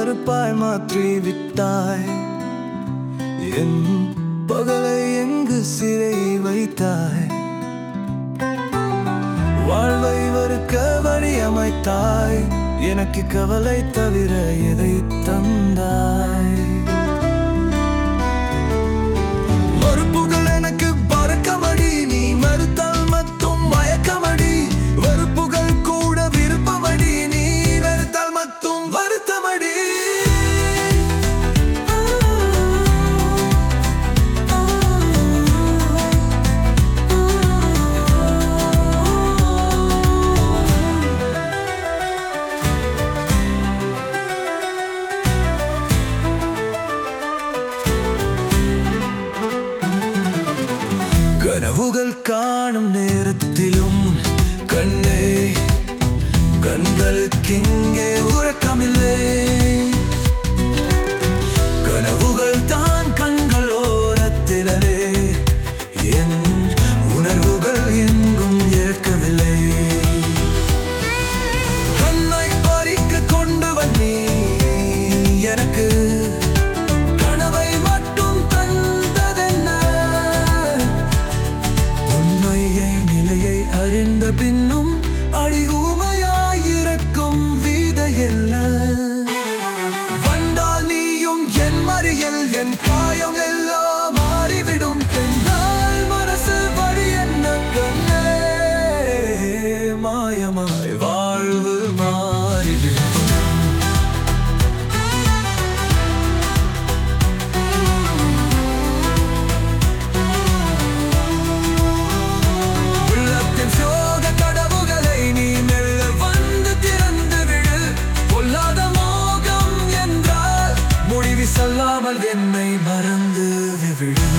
கருப்பாய் மாற்றி விட்டாய் என் பகலை எங்கு சிறை வைத்தாய் வாழ்வை வறுக்க வழி அமைத்தாய் எனக்கு கவலை தவிர எதை தந்தாய் மறுப்புகள் எனக்கு பறக்கமடி நீ மறுத்தால் மட்டும் மயக்கமடி வெறுப்புகள் கூட விருப்பமடி நீ வெறுத்தால் மட்டும் வருத்தமடி கனவுகள் காணும் நேரத்திலும் கண்ணே கண்களுக்கிங்கே உறக்கமில்லை கனவுகள் தான் கண்கள் ஓரத்திலே என் உணர்வுகள் எங்கும் ஏற்கவில்லை கண்ணை பறிக்க கொண்டு வந்தீ எனக்கு கனவை மட்டும் தந்ததென்ன உண்மையை நிலையை அறிந்த பின்னும் அழிவுமையாயிருக்கும் வீதையல்ல வந்தால் நீயும் என் மறியல் என் காயம் எல்லாம் மாறிவிடும் தென்னால் மனசு வழி என்ன கண்ணே மாயமாய் வாழ்வு மாறிவிடும் உள்ளத்தின் சோக கடவுகளை நீ மெல்ல வந்து திறந்து விடு பொல்லாத மோகம் என்றால் முடிவு சொல்லாமல் என்னை மறந்து விடு